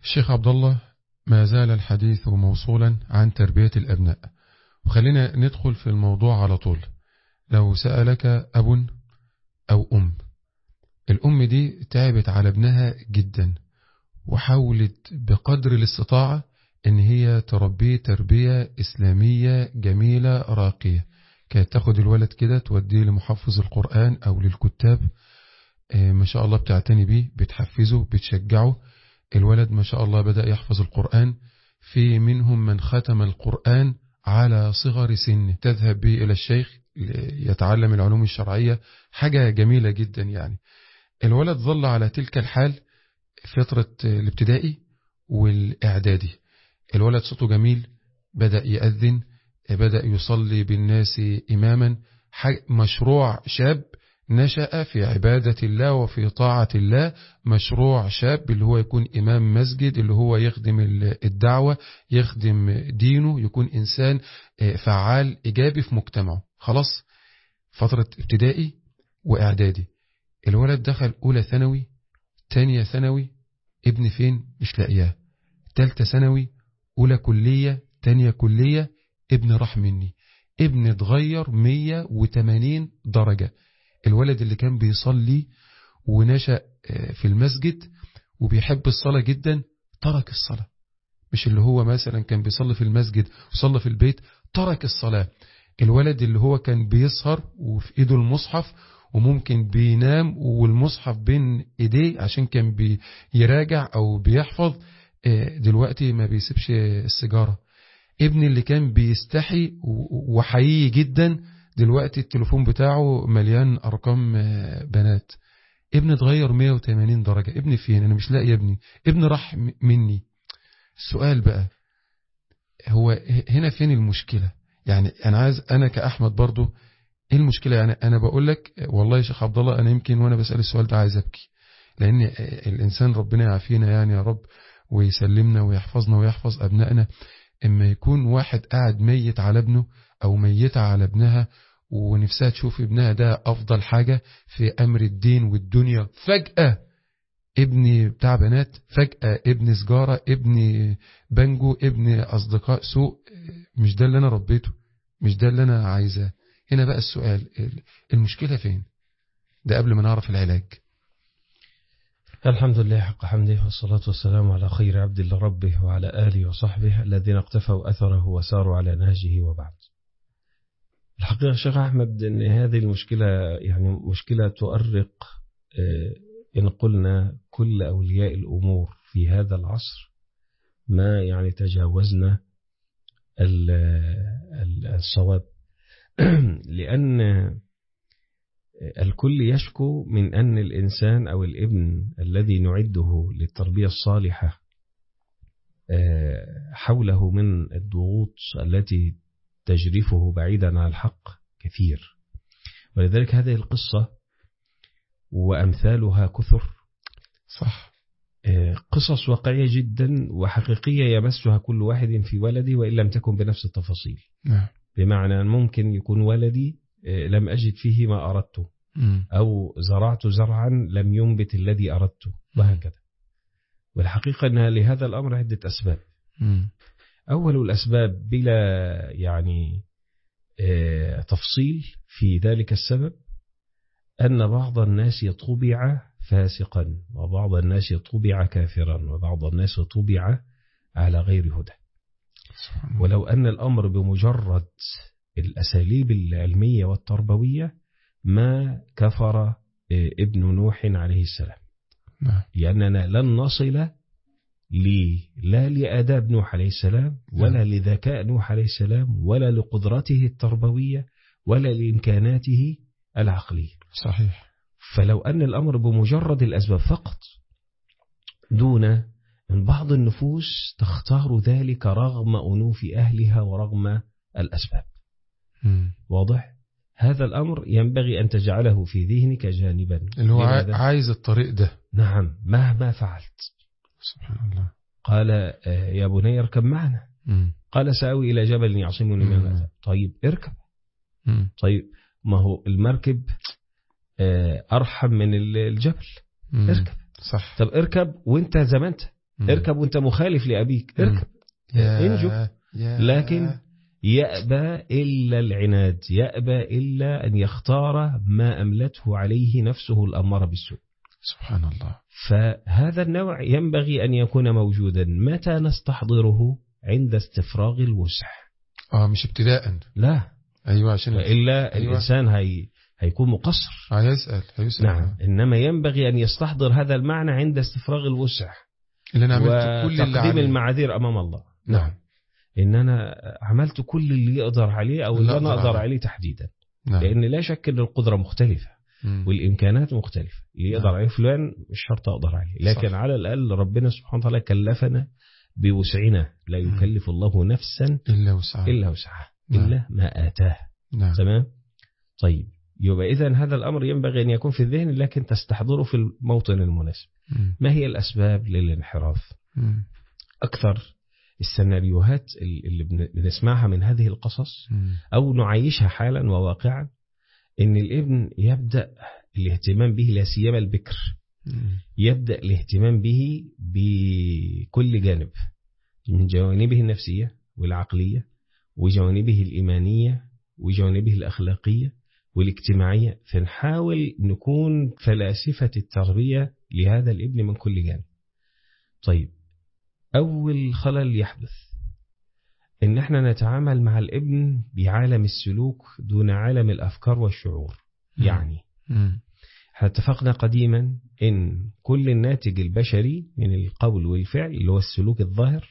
الشيخ عبد الله ما زال الحديث موصولا عن تربية الأبناء وخلينا ندخل في الموضوع على طول لو سألك أب أو أم الأم دي تعبت على ابنها جدا وحاولت بقدر الاستطاعة ان هي تربيه تربية اسلامية جميلة راقية كانت تاخد الولد كده توديه لمحفظ القرآن او للكتاب ما شاء الله بتعتني بيه بتحفزه بتشجعه الولد ما شاء الله بدأ يحفظ القرآن في منهم من ختم القرآن على صغر سن تذهب به إلى الشيخ يتعلم العلوم الشرعية حاجة جميلة جدا يعني الولد ظل على تلك الحال فترة الابتدائي والإعدادي الولد صوته جميل بدأ يأذن بدأ يصلي بالناس إماما مشروع شاب نشأ في عبادة الله وفي طاعة الله مشروع شاب اللي هو يكون إمام مسجد اللي هو يخدم الدعوة يخدم دينه يكون إنسان فعال إيجابي في مجتمعه خلاص فترة ابتدائي وإعدادي الولد دخل أولى ثانوي تانية ثانوي ابن فين مش لاقياه تالتة ثانوي أولى كلية تانية كلية ابن راح مني ابن اتغير 180 درجة الولد اللي كان بيصلي ونشأ في المسجد وبيحب الصلاة جدا ترك الصلاة مش اللي هو مثلا كان بيصلي في المسجد وصلى في البيت ترك الصلاة الولد اللي هو كان بيسهر وفي ايده المصحف وممكن بينام والمصحف بين ايديه عشان كان بيراجع او بيحفظ دلوقتي ما بيسيبش السيجارة ابن اللي كان بيستحي وحقيقي جدا دلوقتي التليفون بتاعه مليان ارقام بنات ابن اتغير 180 درجة ابن فين انا مش لاقي ابني ابن راح مني السؤال بقى هو هنا فين المشكلة يعني انا عايز انا كاحمد برضو ايه المشكلة يعني انا بقول لك والله يا شيخ عبد الله انا يمكن وانا بسأل السؤال ده عايز ابكي لان الانسان ربنا يعافينا يعني يا رب ويسلمنا ويحفظنا ويحفظ ابنائنا اما يكون واحد قاعد ميت على ابنه او ميتة على ابنها ونفسها تشوف ابنها ده افضل حاجة في امر الدين والدنيا فجأة ابني بتاع بنات فجأة ابن سجارة ابن بنجو ابن اصدقاء سوء مش ده اللي انا ربيته مش ده اللي انا عايزاه هنا بقى السؤال المشكلة فين ده قبل ما نعرف العلاج الحمد لله حق حمده والصلاة والسلام على خير عبد الله ربه وعلى آله وصحبه الذين اقتفوا أثره وساروا على نهجه وبعد الحقيقة شيخ أحمد أن هذه المشكلة يعني مشكلة تؤرق إن قلنا كل أولياء الأمور في هذا العصر ما يعني تجاوزنا الصواب لأن الكل يشكو من أن الإنسان أو الابن الذي نعده للتربية الصالحة حوله من الضغوط التي تجرفه بعيدا عن الحق كثير ولذلك هذه القصة وأمثالها كثر صح قصص واقعية جدا وحقيقية يمسها كل واحد في ولدي وإن لم تكن بنفس التفاصيل نعم بمعنى ممكن يكون ولدي لم أجد فيه ما أردته أو زرعت زرعا لم ينبت الذي أردته وهكذا والحقيقة أن لهذا الأمر عدة أسباب أول الأسباب بلا يعني تفصيل في ذلك السبب أن بعض الناس طبع فاسقا وبعض الناس طبع كافرا وبعض الناس طبع على غير هدى ولو أن الأمر بمجرد الأساليب العلمية والتربوية ما كفر ابن نوح عليه السلام لأننا لن نصل لي لا لآداب نوح عليه السلام ولا لذكاء نوح عليه السلام ولا لقدرته التربوية ولا لإمكاناته العقلية صحيح فلو أن الأمر بمجرد الأسباب فقط دون من بعض النفوس تختار ذلك رغم أنوف أهلها ورغم الأسباب مم. واضح؟ هذا الأمر ينبغي أن تجعله في ذهنك جانبا اللي هو لماذا؟ عايز الطريق ده نعم مهما فعلت سبحان الله قال آه، يا بني اركب معنا مم. قال سأوي إلى جبل يعصمني من مم. الماء طيب اركب مم. طيب ما هو المركب آه، أرحم من ال- الجبل مم. اركب صح طب اركب وانت زي ما انت مم. اركب وانت مخالف لأبيك مم. اركب يا- انجو. يا- لكن يأبى إلا العناد يأبى إلا أن يختار ما أملته عليه نفسه الأمارة بالسوء سبحان الله فهذا النوع ينبغي أن يكون موجودا متى نستحضره عند استفراغ الوسع اه مش ابتداء لا ايوه عشان وإلا أيوة. الإنسان هي هيكون مقصر هيسأل هيسأل نعم إنما ينبغي أن يستحضر هذا المعنى عند استفراغ الوسع اللي انا عملت كل اللي وتقديم عليه المعاذير أمام الله نعم إن أنا عملت كل اللي يقدر عليه أو اللي اللي أنا أقدر أقدر عليه. عليه تحديدا نعم لأن لا شك أن القدرة مختلفة مم. والإمكانات مختلفة اللي يقدر نعم. عليه فلان مش شرط أقدر عليه لكن صح. على الأقل ربنا سبحانه وتعالى كلفنا بوسعنا لا مم. يكلف الله نفسا إلا وسعها إلا وسعها نعم. إلا ما آتاه نعم تمام طيب يبقى إذا هذا الأمر ينبغي أن يكون في الذهن لكن تستحضره في الموطن المناسب مم. ما هي الأسباب للانحراف مم. أكثر السيناريوهات اللي بن- بنسمعها من هذه القصص مم. أو نعيشها حالا وواقعا إن الابن يبدأ الاهتمام به لا سيما البكر مم. يبدأ الاهتمام به بكل جانب من جوانبه النفسية والعقلية وجوانبه الإيمانية وجوانبه الأخلاقية والاجتماعية فنحاول نكون فلاسفة التربية لهذا الابن من كل جانب طيب أول خلل يحدث إن احنا نتعامل مع الابن بعالم السلوك دون عالم الأفكار والشعور مم. يعني مم. احنا اتفقنا قديما ان كل الناتج البشري من القول والفعل اللي هو السلوك الظاهر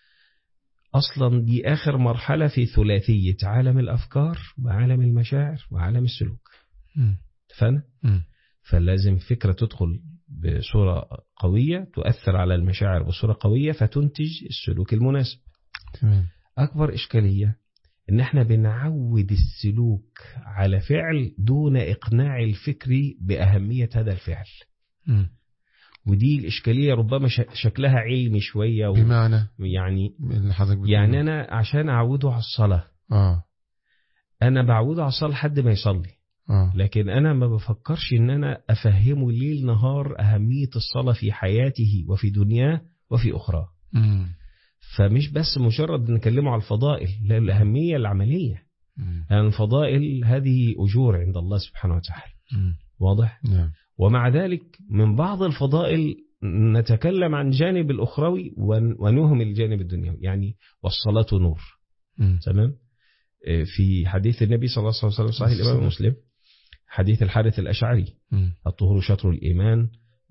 اصلا دي اخر مرحله في ثلاثيه عالم الافكار وعالم المشاعر وعالم السلوك مم. اتفقنا مم. فلازم فكره تدخل بصوره قويه تؤثر على المشاعر بصوره قويه فتنتج السلوك المناسب تمام اكبر اشكاليه ان احنا بنعود السلوك على فعل دون اقناع الفكري باهميه هذا الفعل مم. ودي الإشكالية ربما ش- شكلها علمي شوية و... بمعنى يعني اللي حضرتك بتقوله. يعني أنا عشان أعوده على الصلاة اه أنا بعوده على الصلاة لحد ما يصلي اه لكن أنا ما بفكرش إن أنا أفهمه ليل نهار أهمية الصلاة في حياته وفي دنياه وفي أخرى مم. فمش بس مجرد نكلمه على الفضائل لا الأهمية العملية مم. يعني الفضائل هذه أجور عند الله سبحانه وتعالى مم. واضح نعم ومع ذلك من بعض الفضائل نتكلم عن جانب الأخروي ون- ونهمل الجانب الدنيوي يعني والصلاة نور مم. تمام آه، في حديث النبي صلى الله عليه وسلم صحيح الإمام مسلم حديث الحارث الأشعري مم. الطهور شطر الإيمان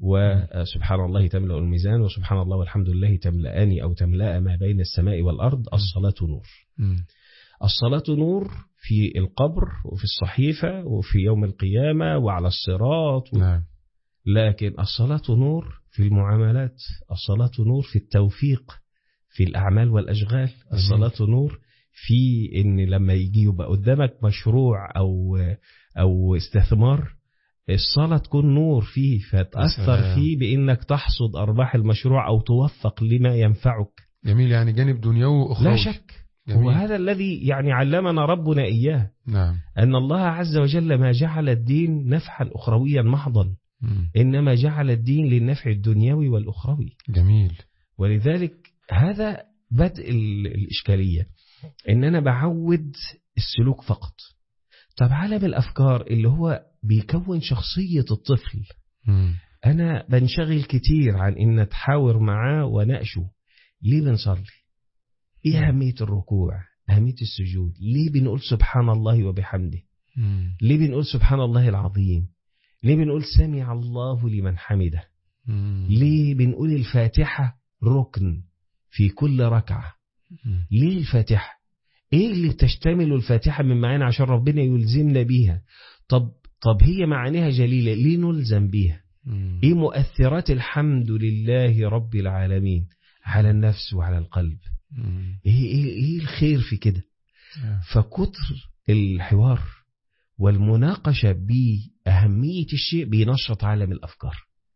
وسبحان الله تملأ الميزان وسبحان الله والحمد لله تملأان أو تملأ ما بين السماء والأرض الصلاة نور مم. الصلاة نور في القبر وفي الصحيفة وفي يوم القيامة وعلى الصراط نعم لكن الصلاة نور في المعاملات الصلاة نور في التوفيق في الأعمال والأشغال الصلاة نور في إن لما يجي يبقى قدامك مشروع أو أو استثمار الصلاة تكون نور فيه فتأثر سلام. فيه بإنك تحصد أرباح المشروع أو توفق لما ينفعك جميل يعني جانب دنيوي واخروي لا شك جميل. وهذا الذي يعني علمنا ربنا إياه نعم أن الله عز وجل ما جعل الدين نفعا أخرويا محضا مم. إنما جعل الدين للنفع الدنيوي والأخروي جميل ولذلك هذا بدء ال- الإشكالية إن أنا بعود السلوك فقط طب عالم الأفكار اللي هو بيكون شخصية الطفل مم. أنا بنشغل كتير عن إن أتحاور معاه وناقشه ليه بنصلي؟ إيه أهمية الركوع؟ أهمية السجود؟ ليه بنقول سبحان الله وبحمده؟ مم. ليه بنقول سبحان الله العظيم؟ ليه بنقول سمع الله لمن حمده؟ مم. ليه بنقول الفاتحة ركن في كل ركعة مم. ليه الفاتحة ايه اللي بتشتمل الفاتحة من معاني عشان ربنا يلزمنا بيها طب طب هي معانيها جليلة ليه نلزم بيها مم. ايه مؤثرات الحمد لله رب العالمين على النفس وعلى القلب مم. ايه ايه, إيه الخير في كده آه. فكتر الحوار والمناقشة بأهمية الشيء بينشط عالم الأفكار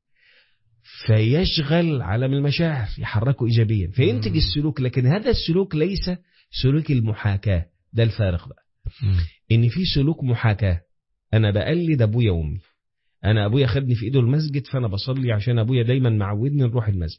فيشغل عالم المشاعر يحركه إيجابيا فينتج مم. السلوك لكن هذا السلوك ليس سلوك المحاكاة ده الفارق بقى مم. إن في سلوك محاكاة أنا بقلد أبويا وأمي أنا أبويا خدني في إيده المسجد فأنا بصلي عشان أبويا دايما معودني نروح المسجد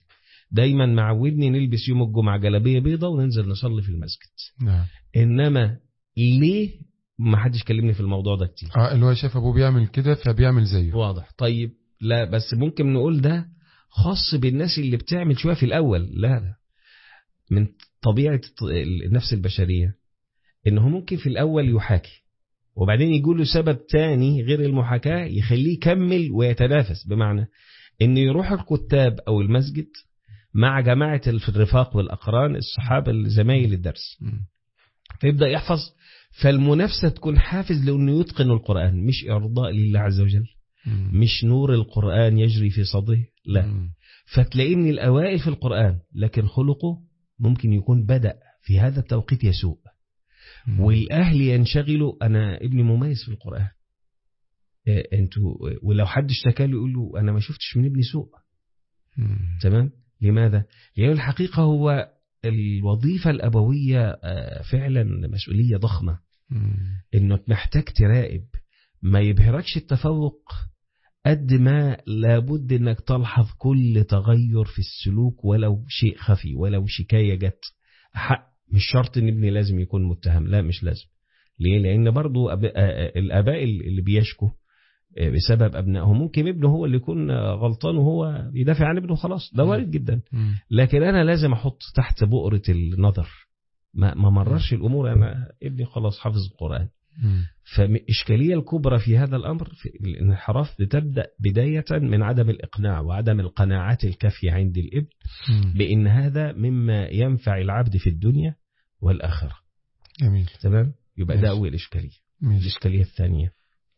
دايما معودني نلبس يوم الجمعة جلابية بيضة وننزل نصلي في المسجد نعم إنما ليه ما حدش كلمني في الموضوع ده كتير اه اللي هو شاف ابوه بيعمل كده فبيعمل زيه واضح طيب لا بس ممكن نقول ده خاص بالناس اللي بتعمل شوية في الأول لا لا من طبيعة النفس البشرية إنه ممكن في الأول يحاكي وبعدين يقول له سبب تاني غير المحاكاة يخليه يكمل ويتنافس بمعنى إنه يروح الكتاب أو المسجد مع جماعة الرفاق والأقران الصحابة زمايل الدرس مم. فيبدأ يحفظ فالمنافسة تكون حافز لأنه يتقن القرآن مش إرضاء لله عز وجل مم. مش نور القرآن يجري في صدره لا مم. فتلاقيه من الأوائل في القرآن لكن خلقه ممكن يكون بدأ في هذا التوقيت يسوء مم. والأهل ينشغلوا أنا ابني مميز في القرآن إيه، انتوا ولو حد اشتكى له يقول له أنا ما شفتش من ابني سوء مم. تمام لماذا؟ لأن الحقيقة هو الوظيفة الأبوية آه، فعلا مسؤولية ضخمة مم. انك محتاج تراقب ما يبهركش التفوق قد ما لابد انك تلحظ كل تغير في السلوك ولو شيء خفي ولو شكاية جت حق مش شرط ان ابني لازم يكون متهم لا مش لازم ليه لان برضو أب... آ- آ- الاباء اللي بيشكوا آه، بسبب ابنائهم ممكن ابنه هو اللي يكون آه، غلطان وهو يدافع عن ابنه خلاص ده وارد جدا مم. لكن انا لازم احط تحت بؤرة النظر ما ما مررش الامور انا ابني خلاص حافظ القران مم. فالإشكالية الكبرى في هذا الأمر في الانحراف بتبدأ بداية من عدم الإقناع وعدم القناعات الكافية عند الابن مم. بأن هذا مما ينفع العبد في الدنيا والآخرة جميل تمام يبقى ده ماشي. أول إشكالية ماشي الإشكالية الثانية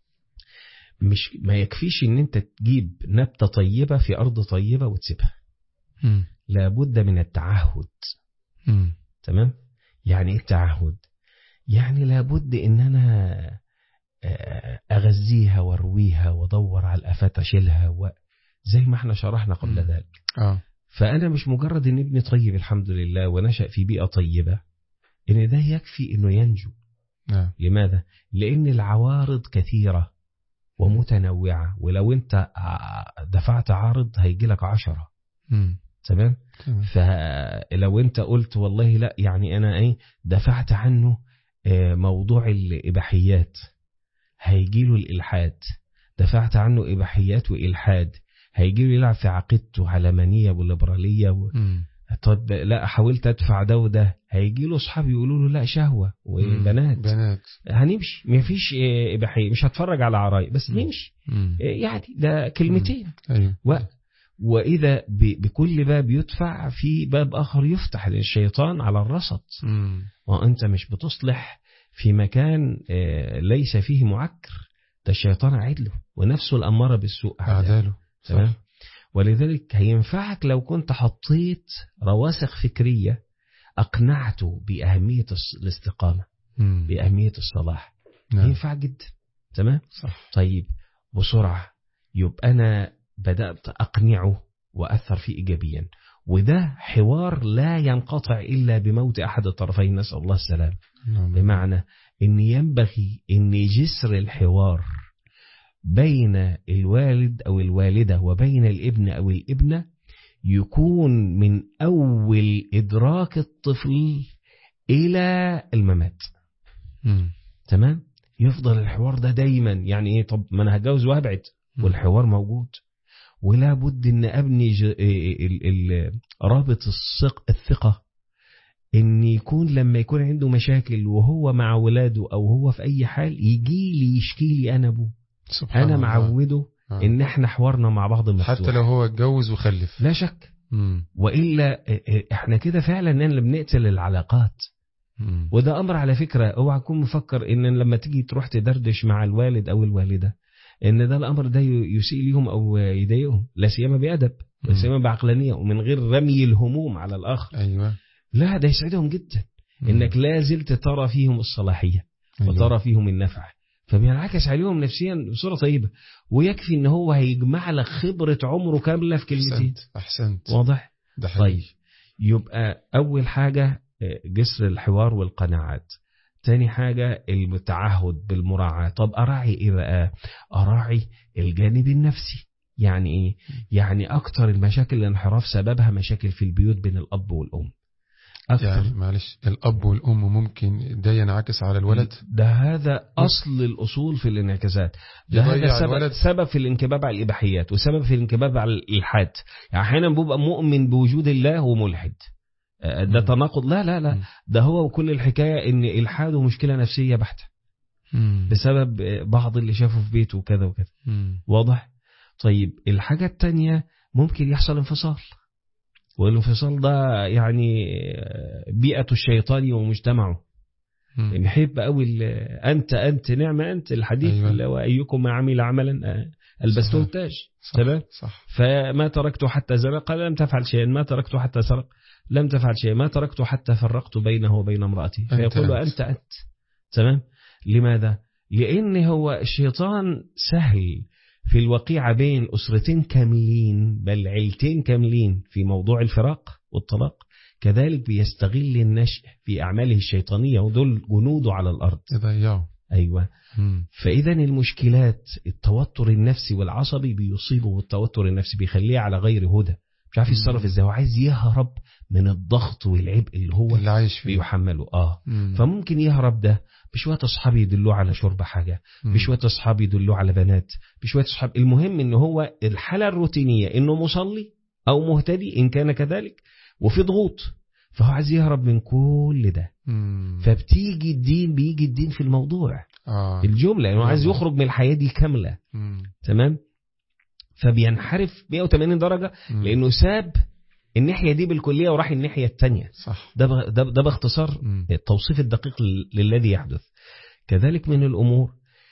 مش ما يكفيش ان انت تجيب نبتة طيبة في أرض طيبة وتسيبها مم. لابد من التعهد مم. تمام يعني ايه التعهد يعني لابد ان انا آه، اغذيها وارويها وادور على الافات اشيلها و... زي ما احنا شرحنا قبل مم. ذلك اه فانا مش مجرد ان ابني طيب الحمد لله ونشا في بيئه طيبه ان ده يكفي انه ينجو نعم لماذا لان العوارض كثيره ومتنوعه ولو انت ع- دفعت عارض هيجي لك عشرة مم. تمام تمام. فلو انت قلت والله لا يعني انا ايه دفعت عنه آه، موضوع الاباحيات هيجي له الالحاد دفعت عنه اباحيات والحاد هيجي له يلعب في عقيدته علمانيه والليبراليه و... مم. طب لا حاولت ادفع ده وده هيجي له اصحاب يقولوا له لا شهوه وبنات بنات هنمشي مفيش آه، اباحيه مش هتفرج على عراي بس مم. نمشي مم. آه، يعني ده كلمتين ايوه و وإذا ب- بكل باب يدفع في باب آخر يفتح للشيطان على الرصد مم. وأنت مش بتصلح في مكان آه، ليس فيه معكر ده الشيطان قاعد له ونفسه الأمارة بالسوء أعداء. اعداله تمام صح. ولذلك هينفعك لو كنت حطيت رواسخ فكرية أقنعته بأهمية الس- الاستقامة مم. بأهمية الصلاح نعم ينفع جدا تمام صح طيب بسرعة يبقى أنا بدأت أقنعه وأثر فيه إيجابيا وده حوار لا ينقطع إلا بموت أحد الطرفين نسأل الله السلام نعم. بمعنى أن ينبغي أن جسر الحوار بين الوالد أو الوالدة وبين الابن أو الابنة يكون من أول إدراك الطفل إلى الممات مم. تمام يفضل الحوار ده دايما يعني ايه طب ما انا هتجوز وهبعد مم. والحوار موجود ولا بد ان ابني ج... ال... ال... رابط الثق... الثقه ان يكون لما يكون عنده مشاكل وهو مع ولاده او هو في اي حال يجي لي يشكي لي انا ابوه سبحان انا الله. معوده آه. ان احنا حوارنا مع بعض مفتوح حتى لو هو اتجوز وخلف لا شك مم. والا احنا كده فعلا إن اللي بنقتل العلاقات مم. وده امر على فكره اوعى تكون مفكر ان لما تيجي تروح تدردش مع الوالد او الوالده ان ده الامر ده يسيء ليهم او يضايقهم لا سيما بادب لا مم. سيما بعقلانيه ومن غير رمي الهموم على الاخر ايوه لا ده يسعدهم جدا مم. انك لا زلت ترى فيهم الصلاحيه أيوة. وترى فيهم النفع فبينعكس عليهم نفسيا بصوره طيبه ويكفي ان هو هيجمع لك خبره عمره كامله في كلمتين احسنت احسنت واضح ده حقيقي طيب يبقى أول حاجة آه، جسر الحوار والقناعات تاني حاجة المتعهد بالمراعاة طب أراعي إيه بقى أراعي الجانب النفسي يعني ايه يعني اكتر المشاكل الانحراف سببها مشاكل في البيوت بين الاب والام أكثر يعني معلش الأب والأم ممكن ده ينعكس على الولد ده هذا أصل الأصول في الانعكاسات ده هذا سبب, الولد. سبب في الانكباب على الإباحيات وسبب في الانكباب على الإلحاد يعني أحيانا بيبقى مؤمن بوجود الله وملحد ده تناقض لا لا لا ده هو وكل الحكاية إن إلحاده مشكلة نفسية بحتة بسبب بعض اللي شافه في بيته وكذا وكذا واضح طيب الحاجة التانية ممكن يحصل انفصال والانفصال ده يعني بيئة الشيطان ومجتمعه يحب قوي أنت أنت نعمة أنت الحديث أيوة. لو أيكم عمل عملا البسته التاج تمام فما تركته حتى زرق قال لم تفعل شيئا ما تركته حتى سرق لم تفعل شيئا ما تركته حتى فرقت بينه وبين امرأتي فيقول أنت أنت تمام لماذا لأن هو الشيطان سهل في الوقيعة بين أسرتين كاملين بل عيلتين كاملين في موضوع الفراق والطلاق كذلك بيستغل النشء في أعماله الشيطانية ودول جنوده على الأرض يضيعوا أيوة فإذا المشكلات التوتر النفسي والعصبي بيصيبه بالتوتر النفسي بيخليه على غير هدى مش عارف يتصرف ازاي هو عايز يهرب من الضغط والعبء اللي هو اللي عايش فيه بيحمله اه مم. فممكن يهرب ده بشويه اصحاب يدلوه على شرب حاجه بشويه اصحاب يدلوه على بنات بشويه اصحاب المهم ان هو الحاله الروتينيه انه مصلي او مهتدي ان كان كذلك وفي ضغوط فهو عايز يهرب من كل ده مم. فبتيجي الدين بيجي الدين في الموضوع آه. الجمله انه عايز يخرج من الحياه دي كامله مم. تمام فبينحرف 180 درجه مم. لانه ساب الناحيه دي بالكليه وراح الناحيه الثانيه صح ده ب- ده ده باختصار مم. التوصيف الدقيق لل- للذي يحدث كذلك من الامور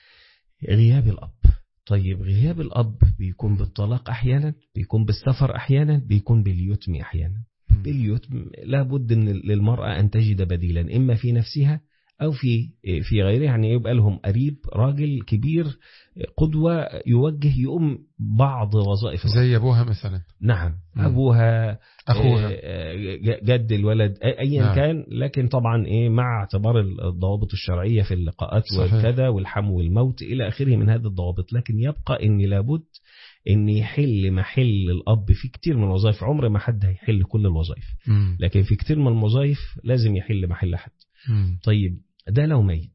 غياب الاب طيب غياب الاب بيكون بالطلاق احيانا بيكون بالسفر احيانا بيكون باليتم احيانا مم. باليتم لابد ان للمراه ان تجد بديلا اما في نفسها او في في غيره يعني يبقى لهم قريب راجل كبير قدوه يوجه يقوم بعض وظائف الأب. زي أبوها مثلا نعم مم. ابوها أخوها آه، ج- جد الولد آه، ايا نعم. كان لكن طبعا ايه مع اعتبار الضوابط الشرعيه في اللقاءات صحيح. وكذا والحمو والموت الى اخره من هذه الضوابط لكن يبقى ان لابد ان يحل محل الاب في كتير من الوظائف عمر ما حد هيحل كل الوظائف مم. لكن في كتير من الوظائف لازم يحل محل حد مم. طيب ده لو ميت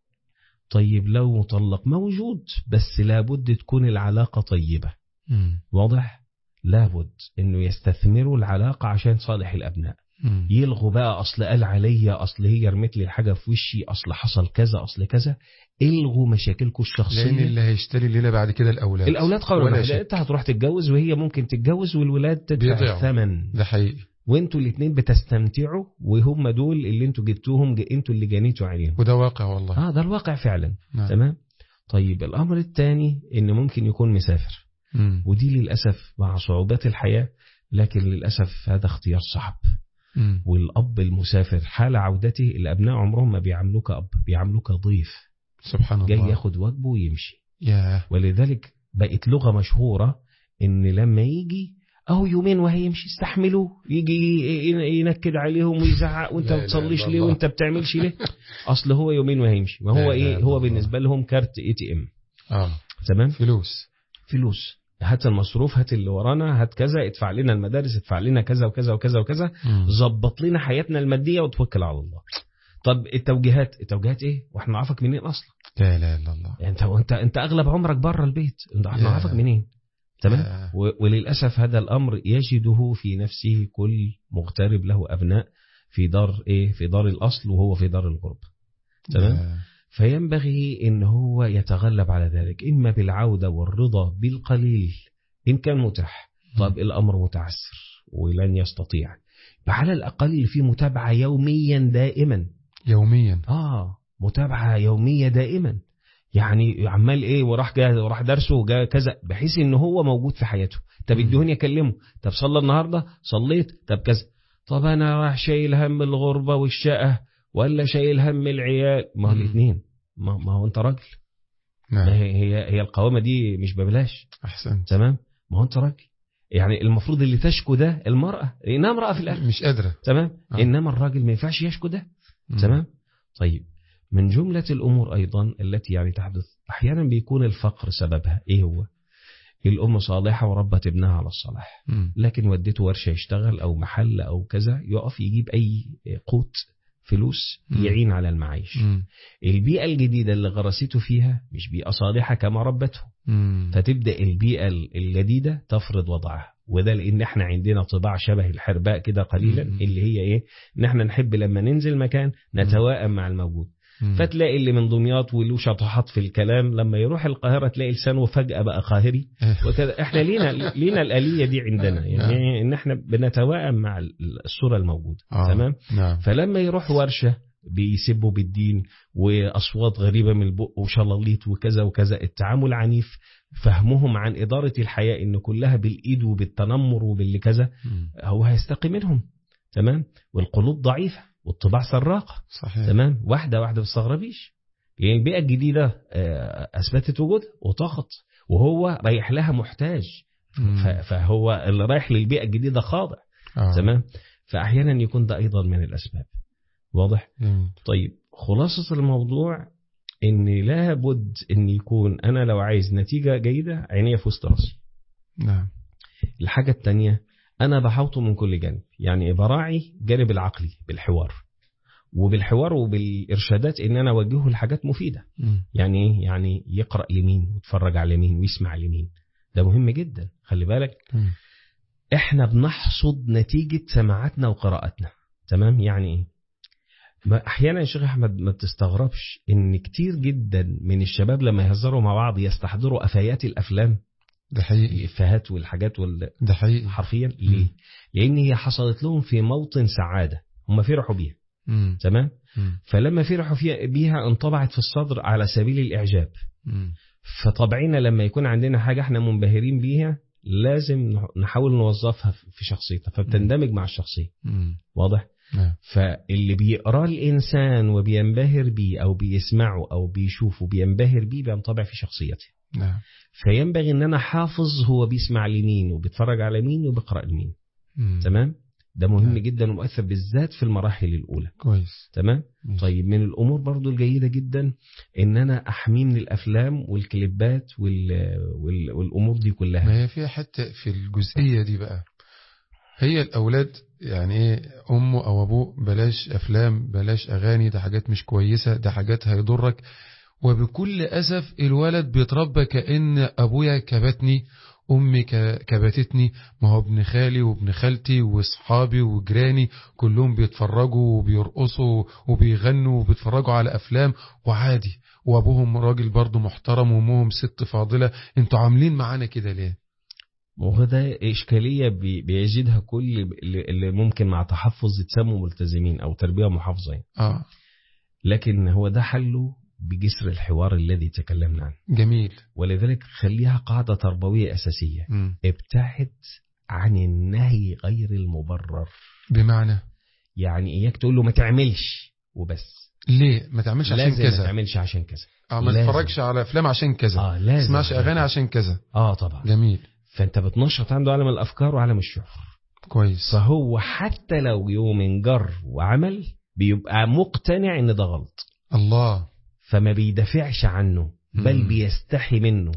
طيب لو مطلق موجود بس لابد تكون العلاقه طيبه مم. واضح لابد انه يستثمروا العلاقه عشان صالح الابناء مم. يلغوا بقى اصل قال عليا اصل هي رمت لي الحاجه في وشي اصل حصل كذا اصل كذا الغوا مشاكلكم لأن الشخصيه اللي هيشتري الليلة بعد كده الأولاد الاولاد قولا ولا واحدا شك. انت هتروح تتجوز وهي ممكن تتجوز والولاد تدفع بيضيعوا. الثمن ده حقيقي وانتوا الاثنين بتستمتعوا وهم دول اللي انتوا جبتوهم ج- انتوا اللي جنيتوا عليهم وده واقع والله اه ده الواقع فعلا نعم. تمام طيب الامر الثاني ان ممكن يكون مسافر مم. ودي للأسف مع صعوبات الحياة لكن للأسف هذا اختيار صعب مم. والأب المسافر حال عودته الأبناء عمرهم ما بيعاملوك أب بيعاملوك ضيف سبحان جاي الله ياخد واجبه ويمشي يا ولذلك بقت لغة مشهورة إن لما يجي أهو يومين وهيمشي استحملوه يجي ي- ينكد عليهم ويزعق وانت لا ما إله بتصليش إلا ليه الله. وانت بتعملش ليه اصل هو يومين وهيمشي ما لا هو إله ايه إلا هو الله. بالنسبه لهم كارت اي تي ام اه تمام فلوس فلوس هات المصروف هات اللي ورانا هات كذا ادفع لنا المدارس ادفع لنا كذا وكذا وكذا وكذا مم. ظبط لنا حياتنا الماديه وتوكل على الله طب التوجيهات التوجيهات ايه واحنا نعرفك منين اصلا لا اله الا الله يعني انت انت انت اغلب عمرك بره البيت انت احنا يا. نعرفك منين تمام يا. و- وللاسف هذا الامر يجده في نفسه كل مغترب له ابناء في دار ايه في دار الاصل وهو في دار الغرب تمام يا. فينبغي ان هو يتغلب على ذلك اما بالعوده والرضا بالقليل ان كان متاح طب الامر متعسر ولن يستطيع فعلى الاقل في متابعه يوميا دائما يوميا اه متابعه يوميه دائما يعني عمال ايه وراح جا وراح درسه وجا كذا بحيث ان هو موجود في حياته طب مم. ادوني اكلمه طب صلى النهارده صليت طب كذا طب انا راح شايل هم الغربه والشقه ولا شايل هم العيال ما هو مم. الاثنين ما, ما هو انت راجل ما نعم هي هي هي القوامه دي مش ببلاش احسنت تمام ما هو انت راجل يعني المفروض اللي تشكو ده المراه لانها امراه في الاخر مش قادرة تمام آه. انما الراجل ما ينفعش يشكو ده مم. تمام طيب من جملة الأمور أيضا التي يعني تحدث أحيانا بيكون الفقر سببها إيه هو الأم صالحة وربت ابنها على الصلاح مم. لكن وديته ورشة يشتغل أو محل أو كذا يقف يجيب أي قوت فلوس مم. يعين على المعيش مم. البيئة الجديدة اللي غرسته فيها مش بيئة صالحة كما ربته مم. فتبدأ البيئة الجديدة تفرض وضعها وده لأن احنا عندنا طباع شبه الحرباء كده قليلا مم. اللي هي ايه ان احنا نحب لما ننزل مكان نتوائم مع الموجود مم. فتلاقي اللي من دمياط وله شطحات في الكلام لما يروح القاهرة تلاقي لسانه فجأة بقى قاهري وكذا احنا لينا لينا الآلية دي عندنا يعني ان احنا بنتوائم مع الصورة الموجودة آه. تمام نعم فلما يروح ورشة بيسبوا بالدين وأصوات غريبة من البق وشلاليط وكذا وكذا التعامل عنيف فهمهم عن إدارة الحياة إن كلها بالإيد وبالتنمر وباللي كذا مم. هو هيستقي منهم تمام والقلوب ضعيفة والطباع سراقة صحيح تمام واحدة واحدة ما تستغربيش يعني البيئة الجديدة آه، أثبتت وجودها وطاقت وهو رايح لها محتاج مم. ف- فهو اللي رايح للبيئة الجديدة خاضع آه. تمام فأحيانا يكون ده أيضا من الأسباب واضح جميل. طيب خلاصة الموضوع ان لابد ان يكون انا لو عايز نتيجة جيدة عينيا في وسط راسي نعم الحاجة التانية انا بحوطه من كل جانب يعني براعي جانب العقلي بالحوار وبالحوار وبالارشادات ان انا اوجهه لحاجات مفيدة مم. يعني ايه يعني يقرأ لمين ويتفرج على مين ويسمع لمين ده مهم جدا خلي بالك مم. احنا بنحصد نتيجة سماعاتنا وقراءتنا تمام يعني ايه ما احيانا يا شيخ احمد ما بتستغربش ان كتير جدا من الشباب لما يهزروا مع بعض يستحضروا افيات الافلام ده حقيقي الافيهات والحاجات وال... ده حقيقي حرفيا ليه لان هي حصلت لهم في موطن سعاده هم فرحوا بيها مم. تمام مم. فلما فرحوا فيها بيها انطبعت في الصدر على سبيل الاعجاب مم. فطبعنا لما يكون عندنا حاجه احنا منبهرين بيها لازم نحاول نوظفها في شخصيتها فبتندمج مع الشخصيه مم. واضح نعم فاللي بيقراه الانسان وبينبهر بيه او بيسمعه او بيشوفه بينبهر بيه بينطبع في شخصيته نعم فينبغي ان انا حافظ هو بيسمع لمين وبيتفرج على مين وبيقرا لمين مم. تمام ده مهم نعم. جدا ومؤثر بالذات في المراحل الاولى كويس تمام مم. طيب من الامور برضو الجيده جدا ان انا احميه من الافلام والكليبات وال... وال... والامور دي كلها ما هي فيها حتى في الجزئية دي بقى هي الأولاد يعني إيه أمه أو أبوه بلاش أفلام بلاش أغاني ده حاجات مش كويسة ده حاجات هيضرك وبكل أسف الولد بيتربى كأن أبويا كبتني أمي ك- كبتتني ما هو ابن خالي وابن خالتي وصحابي وجيراني كلهم بيتفرجوا وبيرقصوا وبيغنوا وبيتفرجوا على أفلام وعادي وأبوهم راجل برضه محترم وأمهم ست فاضلة انتوا عاملين معانا كده ليه؟ وهو ده إشكالية بي- بيجدها كل اللي اللي ممكن مع تحفظ يتسموا ملتزمين أو تربية محافظة يعني. آه لكن هو ده حله بجسر الحوار الذي تكلمنا عنه جميل ولذلك خليها قاعدة تربوية أساسية مم. ابتعد عن النهي غير المبرر بمعنى يعني إياك تقول له ما تعملش وبس ليه ما تعملش عشان لازم ما كذا تعملش عشان كذا اه ما لازم. تتفرجش على افلام عشان كذا اه ما لازم تسمعش اغاني عشان كذا اه طبعا جميل فانت بتنشط عنده عالم الافكار وعالم الشعور كويس فهو حتى لو يوم جر وعمل بيبقى مقتنع ان ده غلط الله فما بيدافعش عنه بل مم. بيستحي منه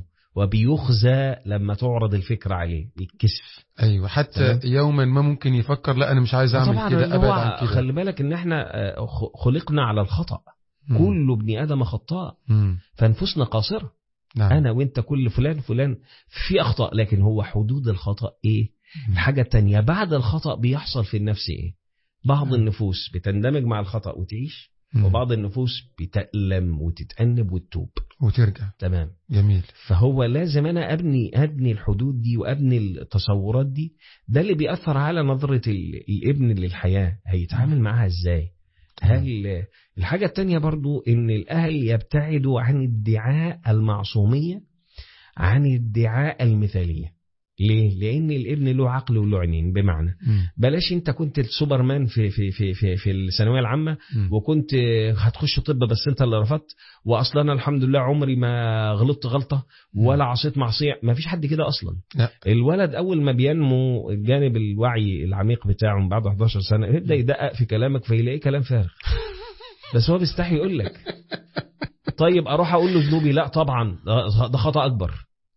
وبيخزى لما تعرض الفكرة عليه بيتكسف ايوه حتى تمام. يوما ما ممكن يفكر لا انا مش عايز اعمل طبعا كده اللي ابعد هو عن كده خلي بالك ان احنا آه، خ- خلقنا على الخطأ مم. كل ابن ادم خطاء مم. فانفسنا قاصرة نعم انا وانت كل فلان فلان في اخطاء لكن هو حدود الخطأ ايه مم. الحاجة التانية بعد الخطأ بيحصل في النفس ايه بعض نعم. النفوس بتندمج مع الخطأ وتعيش مم. وبعض النفوس بتألم وتتأنب وتتوب وترجع تمام جميل فهو لازم انا ابني ابني الحدود دي وابني التصورات دي ده اللي بيأثر على نظرة ال- الابن للحياة هيتعامل معاها ازاي هل الحاجة التانية برضو ان الاهل يبتعدوا عن ادعاء المعصومية عن ادعاء المثالية ليه؟ لأن الابن له عقل وله عينين بمعنى مم. بلاش أنت كنت السوبرمان في في في في, في الثانوية العامة مم. وكنت هتخش طب بس انت اللي رفضت واصلا انا الحمد لله عمري ما غلطت غلطه ولا عصيت معصيه ما فيش حد كده اصلا لا. الولد اول ما بينمو الجانب الوعي العميق بتاعه من بعد 11 سنه يبدا يدقق في كلامك فيلاقي كلام فارغ بس هو بيستحي يقول لك طيب اروح اقول له ذنوبي لا طبعا ده ده خطا اكبر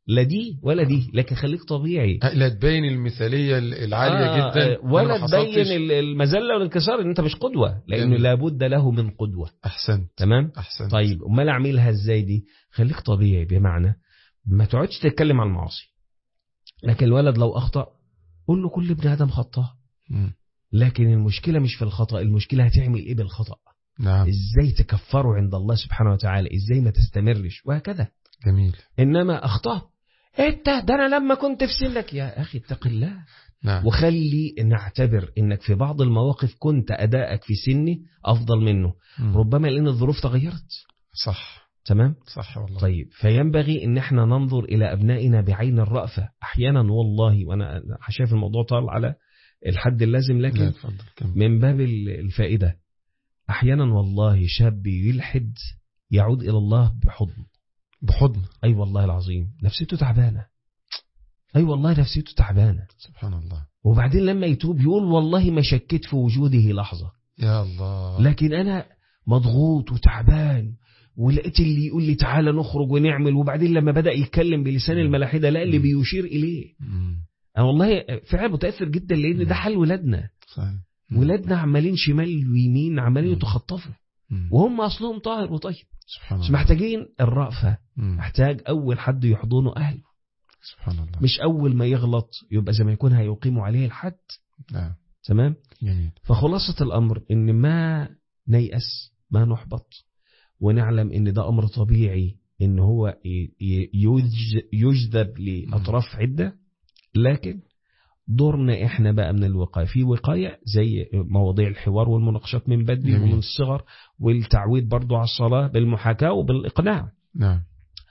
لا دي ولا دي لكن خليك طبيعي لا تبين المثالية العالية آه جدا آه، ولا أنا ما حصلتش. تبين ال- المذله والانكسار ان انت مش قدوه لانه جميل. لابد له من قدوه أحسنت تمام أحسنت طيب امال اعملها ازاي دي خليك طبيعي بمعنى ما تقعدش تتكلم عن المعاصي لكن الولد لو اخطا قول له كل ابن ادم خطاه مم. لكن المشكله مش في الخطا المشكله هتعمل ايه بالخطا نعم ازاي تكفره عند الله سبحانه وتعالى ازاي ما تستمرش وهكذا جميل انما اخطاه انت ده انا لما كنت في سنك يا اخي اتق الله نعم وخلي نعتبر انك في بعض المواقف كنت ادائك في سني افضل منه مم. ربما لان الظروف تغيرت صح تمام صح والله طيب فينبغي ان احنا ننظر الى ابنائنا بعين الرأفة احيانا والله وانا أنا شايف الموضوع طال على الحد اللازم لا لكن اتفضل كمل من باب ال- الفائدة احيانا والله شاب يلحد يعود الى الله بحضن بحضن اي والله العظيم نفسيته تعبانة اي والله نفسيته تعبانة سبحان الله وبعدين لما يتوب يقول والله ما شكيت في وجوده لحظة يا الله لكن انا مضغوط وتعبان ولقيت اللي يقول لي تعالى نخرج ونعمل وبعدين لما بدأ يتكلم بلسان الملاحدة لا اللي مم. بيشير إليه مم. أنا والله فعلا متأثر جدا لأن ده حال ولادنا صحيح مم. ولادنا عمالين شمال ويمين عمالين مم. يتخطفوا مم. وهم أصلهم طاهر وطيب سبحان بس الله محتاجين الرأفة مم. محتاج أول حد يحضنه أهله سبحان الله مش أول ما يغلط يبقى زي ما يكون هيقيموا عليه الحد نعم تمام جميل فخلاصة الأمر إن ما نيأس ما نحبط ونعلم إن ده أمر طبيعي إن هو ي- ي- يج- يجذب لأطراف عدة لكن دورنا إحنا بقى من الوقاية في وقاية زي مواضيع الحوار والمناقشات من بدري جميل. ومن الصغر والتعويد برضو على الصلاة بالمحاكاة وبالإقناع نعم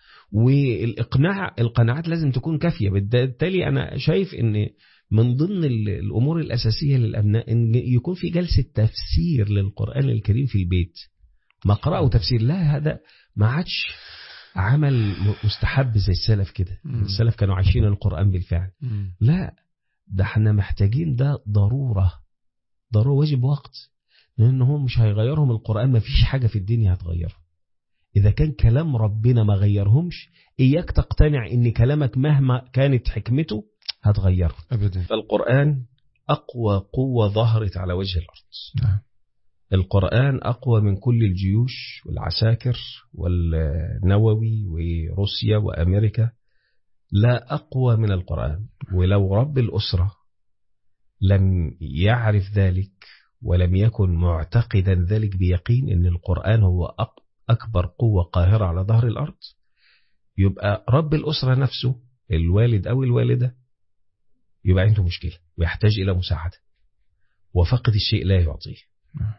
والإقناع القناعات لازم تكون كافية بالتالي أنا شايف إن من ضمن ال- الأمور الأساسية للأبناء إن يكون في جلسة تفسير للقرآن الكريم في البيت مقرأ وتفسير لا هذا ما عادش عمل م- مستحب زي السلف كده مم. السلف كانوا عايشين القرآن بالفعل مم. لا ده احنا محتاجين ده ضرورة ضرورة واجب وقت لأن هم مش هيغيرهم القرآن ما فيش حاجة في الدنيا هتغيره إذا كان كلام ربنا ما غيرهمش إياك تقتنع إن كلامك مهما كانت حكمته هتغيره أبدا فالقرآن أقوى قوة ظهرت على وجه الأرض نعم القرآن أقوى من كل الجيوش والعساكر والنووي وروسيا وأمريكا لا أقوى من القرآن ولو رب الأسرة لم يعرف ذلك ولم يكن معتقدا ذلك بيقين أن القرآن هو أق- أكبر قوة قاهرة على ظهر الأرض يبقى رب الأسرة نفسه الوالد أو الوالدة يبقى عنده مشكلة ويحتاج إلى مساعدة وفقد الشيء لا يعطيه نعم.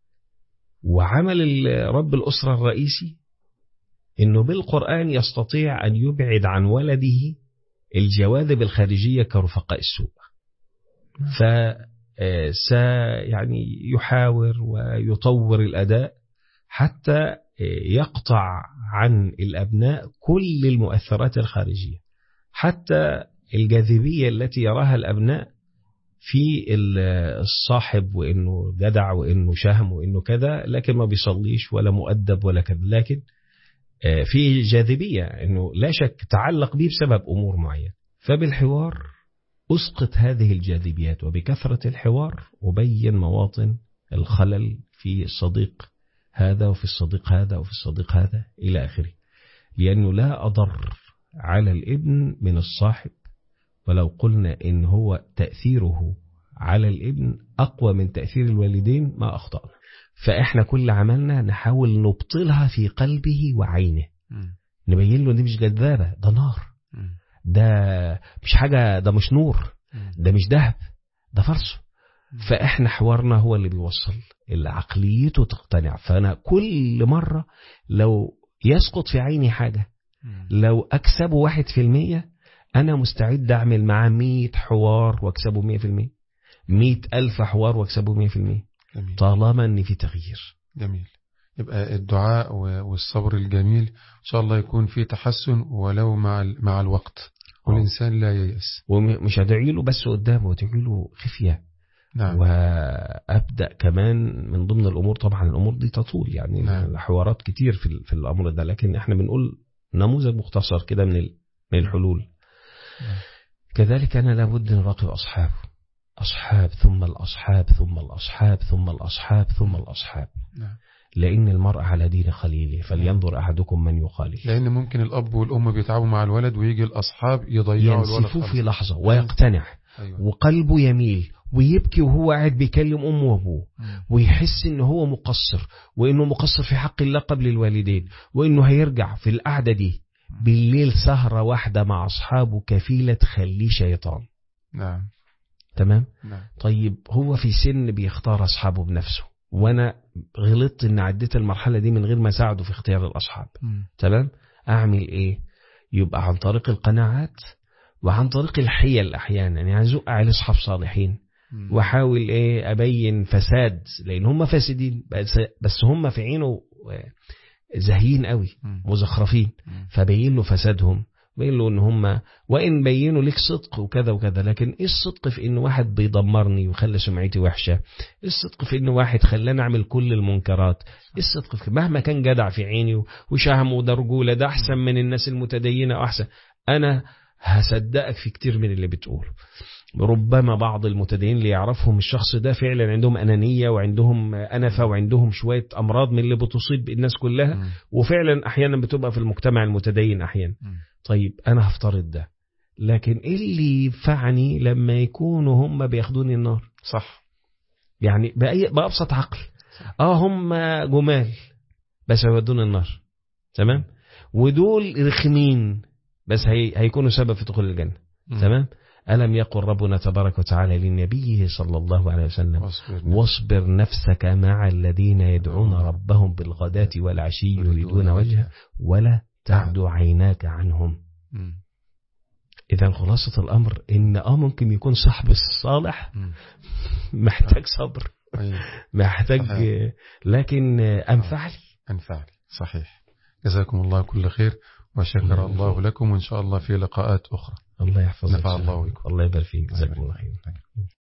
وعمل ال- رب الأسرة الرئيسي أنه بالقرآن يستطيع أن يبعد عن ولده الجواذب الخارجية كرفقاء السوء ف آه، سا يعني يحاور ويطور الأداء حتى آه، يقطع عن الأبناء كل المؤثرات الخارجية حتى الجاذبية التي يراها الأبناء في ال- الصاحب وإنه جدع وإنه شهم وإنه كذا لكن ما بيصليش ولا مؤدب ولا كذا لكن آه، في جاذبية إنه لا شك تعلق به بسبب أمور معينة فبالحوار أسقط هذه الجاذبيات وبكثرة الحوار أبين مواطن الخلل في الصديق هذا وفي الصديق هذا وفي الصديق هذا إلى آخره لأنه لا أضر على الابن من الصاحب ولو قلنا إن هو تأثيره على الابن أقوى من تأثير الوالدين ما أخطأنا فإحنا كل عملنا نحاول نبطلها في قلبه وعينه مم. نبين له دي مش جذابة ده نار مم. ده مش حاجة ده مش نور مم. ده مش ذهب ده فرصه فاحنا حوارنا هو اللي بيوصل اللي عقليته تقتنع فانا كل مرة لو يسقط في عيني حاجة مم. لو اكسبه واحد في المية انا مستعد اعمل معاه مية حوار واكسبه مية في المية مية الف حوار واكسبه مية في المية جميل طالما ان في تغيير جميل يبقى الدعاء و- والصبر الجميل إن شاء الله يكون فيه تحسن ولو مع ال- مع الوقت والإنسان لا ييأس ومش هدعي له بس قدامه هدعي له خفيه نعم وابدا كمان من ضمن الامور طبعا الامور دي تطول يعني نعم. الحوارات كتير في ال- في الامر ده لكن احنا بنقول نموذج مختصر كده من ال- من الحلول كذلك أنا لابد نراقب أصحابه أصحاب ثم الأصحاب ثم الأصحاب ثم الأصحاب ثم الأصحاب نعم. لأن المرء على دين خليله فلينظر أحدكم من يخالل لأن ممكن الأب والأم بيتعبوا مع الولد ويجي الأصحاب يضيعوا الولد ينسفوه في خالص. لحظة ويقتنع أيوة. وقلبه يميل ويبكي وهو قاعد بيكلم أمه وأبوه مم. ويحس إن هو مقصر وإنه مقصر في حق الله قبل الوالدين وإنه هيرجع في القعدة دي بالليل سهرة واحدة مع أصحابه كفيلة تخليه شيطان نعم تمام نعم طيب هو في سن بيختار أصحابه بنفسه وأنا غلطت إن عديت المرحلة دي من غير ما أساعده في اختيار الأصحاب مم. تمام أعمل إيه يبقى عن طريق القناعات وعن طريق الحيل أحيانا يعني أزق على أصحاب صالحين مم. واحاول ايه ابين فساد لان هم فاسدين بس بس هم في عينه آه، زاهيين قوي مم. مزخرفين مم. فبين له فسادهم بين له ان هم وان بينوا لك صدق وكذا وكذا لكن ايه الصدق في ان واحد بيدمرني وخلى سمعتي وحشه ايه الصدق في ان واحد خلاني اعمل كل المنكرات ايه الصدق في مهما كان جدع في عيني وشهم وده رجوله ده احسن من الناس المتدينه واحسن انا هصدقك في كتير من اللي بتقوله ربما بعض المتدينين اللي يعرفهم الشخص ده فعلا عندهم أنانية وعندهم أنفة وعندهم شوية أمراض من اللي بتصيب الناس كلها مم. وفعلا أحيانا بتبقى في المجتمع المتدين أحيانا مم. طيب أنا هفترض ده لكن إيه اللي ينفعني لما يكونوا هم بياخدوني النار صح يعني بأي بأبسط عقل آه هم جمال بس هيودونا النار تمام ودول رخمين بس هي هيكونوا سبب في دخول الجنة مم. تمام ألم يقل ربنا تبارك وتعالى لنبيه صلى الله عليه وسلم واصبر واصبر نفسك مع الذين يدعون ربهم بالغداة والعشي يريدون وجهه ولا تعد عيناك عنهم مم. إذا خلاصة الأمر إن آه ممكن يكون صاحب الصالح مم. محتاج صبر أيوة. محتاج صحيح. لكن أنفع لي أنفع لي صحيح جزاكم الله كل خير وشكر الله لكم وإن شاء الله في لقاءات أخرى الله يحفظك نفع الله بكم. الله يبارك فيك جزاك الله خير